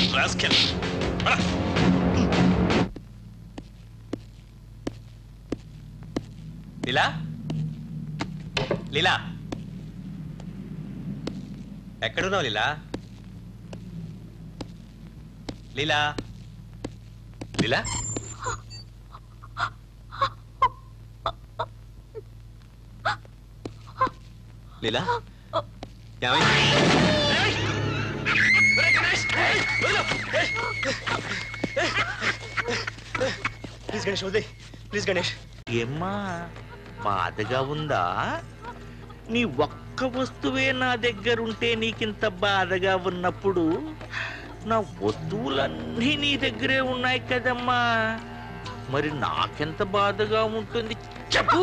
Rascal పద. లీలా లీలా ఎక్కడున్నావు లీలా లీలా లీలా లీలా ఏమైంది ప్లీజ్ గణేష్ వదిలే ప్లీజ్ గణేష్ ఏమ్మా బాధగా ఉందా నీ ఒక్క వస్తువే నా దగ్గరుంటే నీకింత బాధగా ఉన్నప్పుడు నా వస్తువులన్నీ నీ దగ్గరే ఉన్నాయి కదమ్మా మరి నాకెంత బాధగా ఉంటుంది చెప్పు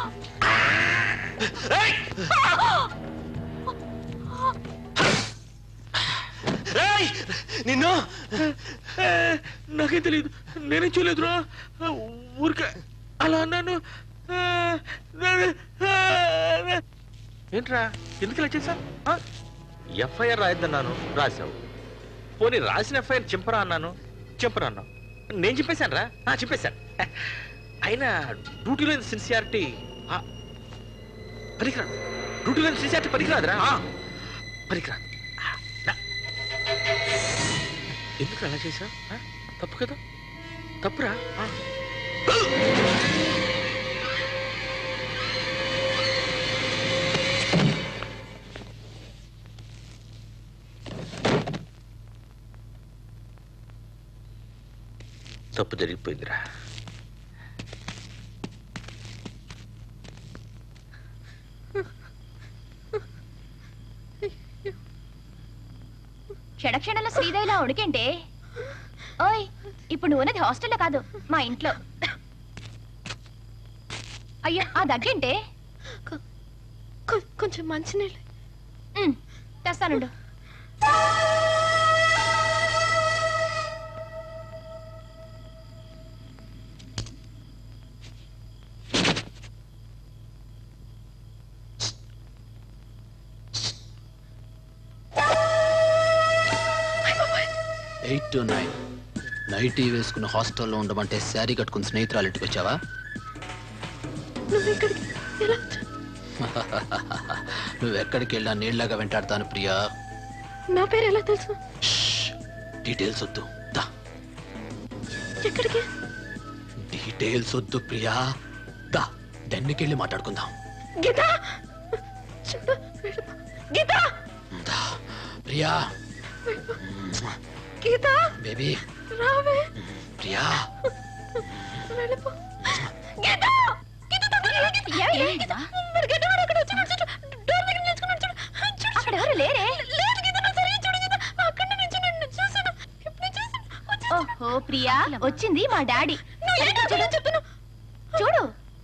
ఏయ్! నిన్ను ఏ, నాకే తెలియదు నేనే చూడలేదురా ఊరికే అలా అన్నాను ఆ, నా- ఆ, ఏంట్రా ఎందుకు ఇలా చేశా ఎఫ్ఐఆర్ రాయద్దన్నాను రాశావు పోనీ రాసిన ఎఫ్ఐఆర్ చింపరా అన్నాను చింపరా అన్నావు నేను చెప్పేశాను రా చెప్పేశాను అయినా డ్యూటీలో సిన్సియారిటీ పనికిరాదు డ్యూటీలో సిన్సియారిటీ పనికిరాదురా ఆ, పనికిరాదు ఆ, నా- ఎందుకు అలా చేశా తప్పు కదా తప్పురా ఆ. తప్పు జరిగిపోయిందిరా క్షణక్షణంలో శ్రీదేవిలా ఉడికేంటే ఓయ్ ఇప్పుడు నువ్వు ఉన్నది హాస్టల్లో కాదు మా ఇంట్లో అయ్యో ఆ దగ్గంటే కొంచెం మంచినీళ్ళు ఉమ్, తెస్తానుండు ఎయిట్ టు నైన్ నైటీ వేసుకుని హాస్టల్లో ఉండమంటే శారీ కట్టుకుని స్నేహితురాలు ఇంటికి వచ్చావా నువ్వు ఇక్కడికి ఎలా వచ్చావు నువ్వు ఎక్కడికి వెళ్ళా నీళ్ళగా వెంటాడతాను ప్రియా నా పేరు ఎలా తెలుసు డీటెయిల్స్ వద్దు దా ఎక్కడికి డీటెయిల్స్ వద్దు ప్రియా దా దెన్నికి వెళ్ళి మాట్లాడుకుందాం గీత చెప్పు వెళ్ళిపో. గీత దా ప్రియా గీత బేబీ రావే ప్రియా వెళ్ళిపో గీత గీత తొందరగా గీత. ఏమైందమ్మా? మరి గీత వాడు అక్కడ వచ్చాడు, చూడు. డోర్ దగ్గర నిల్చుకున్నాడు, చూడు. చూడు, అక్కడ ఎవరు లేరే లేదు గీత నా సరిగ్గా చూడు గీత అక్కడ నుంచి నన్ను చూసాను ఇప్పుడు చూసాను వచ్చేసాను. ఓహో ప్రియా వచ్చింది మా డాడీ నువ్వు ఏంటో చూడని చెప్తాను చూడు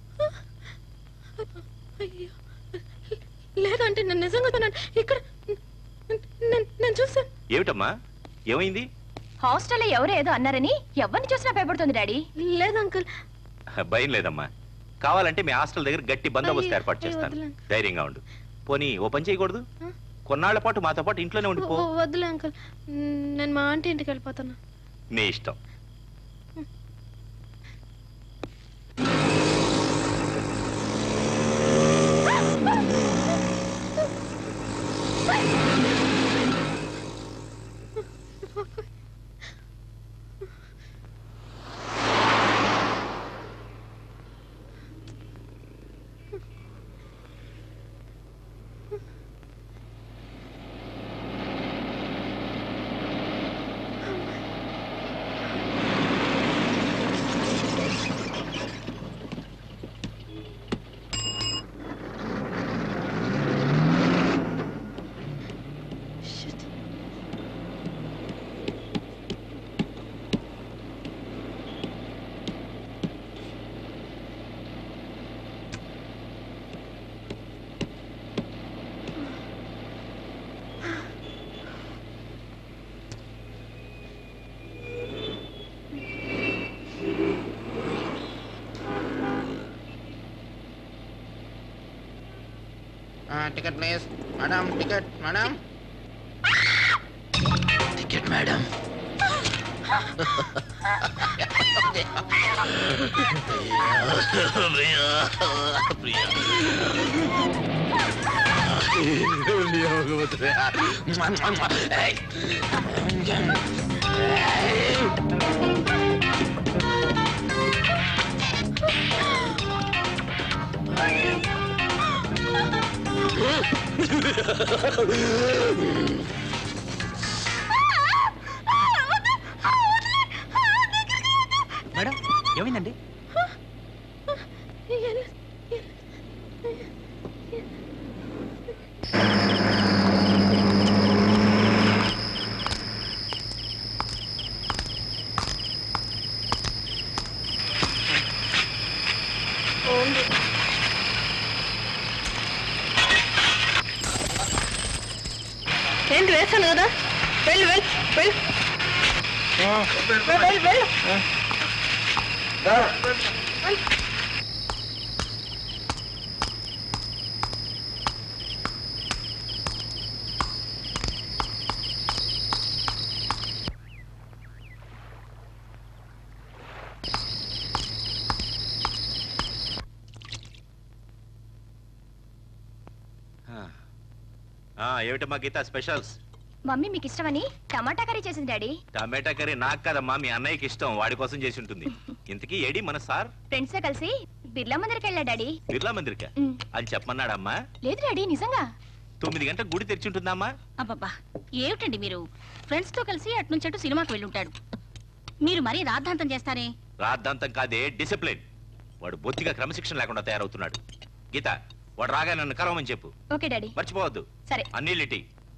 అయ్యో లేదంటే నేను నిజంగా ఉన్నాను. ఇక్కడ నేను నేను చూసాను ఏమిటమ్మా ఏమైంది హాస్టల్లో ఎవరో ఏదో అన్నారని ఎవరిని చూసినా భయపడుతుంది డాడీ లేదు అంకుల్ భయం లేదమ్మా కావాలంటే మీ హాస్టల్ దగ్గర గట్టి బందోబస్తు అయ్యో, ఏర్పాటు అయ్యో, చేస్తాను వదిలేండి. ధైర్యంగా ఉండు పోనీ ఓ పని చేయకూడదు ఆ? కొన్నాళ్ల పాటు మాతో పాటు ఇంట్లోనే ఉండిపో వ- వద్దులే అంకుల్ నేను మా ఆంటీ ఇంటికి వెళ్ళిపోతాను నీ ఇష్టం Shit. Ticket please madam ticket madam ticket madam madam ఏమైందండి ఏంటి వేస్తాను కదా వెళ్ళు వెళ్ళు వెళ్ళు వెళ్ళు వెళ్ళు ఏమిటమ్మా గీత స్పెషల్స్ మమ్మీ మీకు ఇష్టమని టమాటా కర్రీ చేసింది డాడీ టమాటా కర్రీ నాకు కదమ్మా మీ అన్నయ్యకి ఇష్టం వాడి కోసం చేసి ఉంటుంది ఇంతకీ ఏడి మన సార్ ఫ్రెండ్స్ తో కలిసి బిర్లా మందిరికి వెళ్ళా డాడీ బిర్లా మందిర్కా ఉమ్. అని చెప్పమన్నాడమ్మా లేదు డాడీ నిజంగా తొమ్మిది గంటల గుడి తెరిచి ఉంటుందమ్మా అబ్బబ్బా ఏమిటండి మీరు ఫ్రెండ్స్ తో కలిసి అటు నుంచి అటు సినిమాకి వెళ్ళుంటాడు మీరు మరీ రాద్ధాంతం చేస్తారే రాద్ధాంతం కాదే డిసిప్లిన్ వాడు బొత్తిగా క్రమశిక్షణ లేకుండా తయారవుతున్నాడు గీత వాడు రాగా నన్ను కలవమని చెప్పు ఓకే డాడీ మర్చిపోవద్దు సరే అన్ని లిటి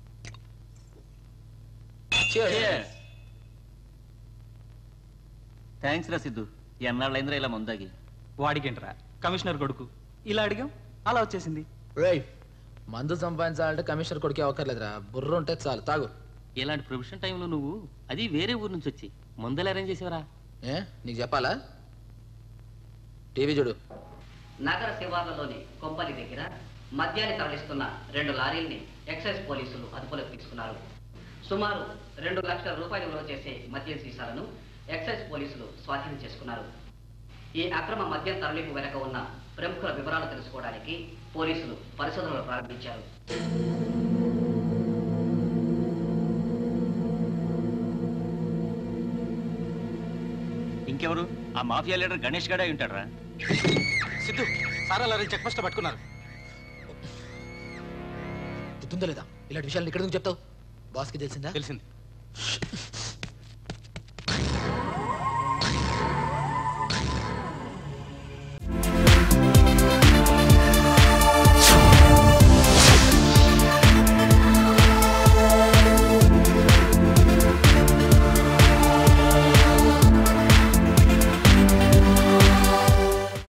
థ్యాంక్స్ రా సిద్ధు ఎన్నాళ్ళైందిరా ఇలా ముందాగి వాడికేంట్రా కమిషనర్ కొడుకు ఇలా అడిగాం అలా వచ్చేసింది రేయ్ మందు సంపాదించాలంటే కమిషనర్ కొడుకే అవ్వక్కర్లేదురా బుర్ర ఉంటే చాలు తాగు ఇలాంటి ప్రొఫెషన్ టైంలో నువ్వు అది వేరే ఊరు నుంచి వచ్చి ముందలు అరేంజ్ చేసేవరా ఏ నీకు చెప్పాలా టీవీ చూడు నగర శివార్లలోని కొంపలి దగ్గర మద్యాన్ని తరలిస్తున్న రెండు లారీల్ని ఎక్సైజ్ పోలీసులు అదుపులోకి తీసుకున్నారు సుమారు రెండు లక్షల రూపాయలు విలువ చేసే మద్యం సీసాలను ఎక్సైజ్ పోలీసులు స్వాధీనం చేసుకున్నారు ఈ అక్రమ మద్యం తరలింపు వెనక ఉన్న ప్రముఖుల వివరాలు తెలుసుకోవడానికి పోలీసులు పరిశోధనలు ప్రారంభించారు ఇంకెవరు ఆ మాఫియా లీడర్ గణేష్ గడే ఉంటాడరా సిద్ధు సారా లారీ చెక్ పోస్ట్ పట్టుకున్నారు గుర్తుందో లేదా ఇలాంటి విషయాలు ఇక్కడ నుంచి చెప్తావు బాస్కి తెలిసిందా తెలిసింది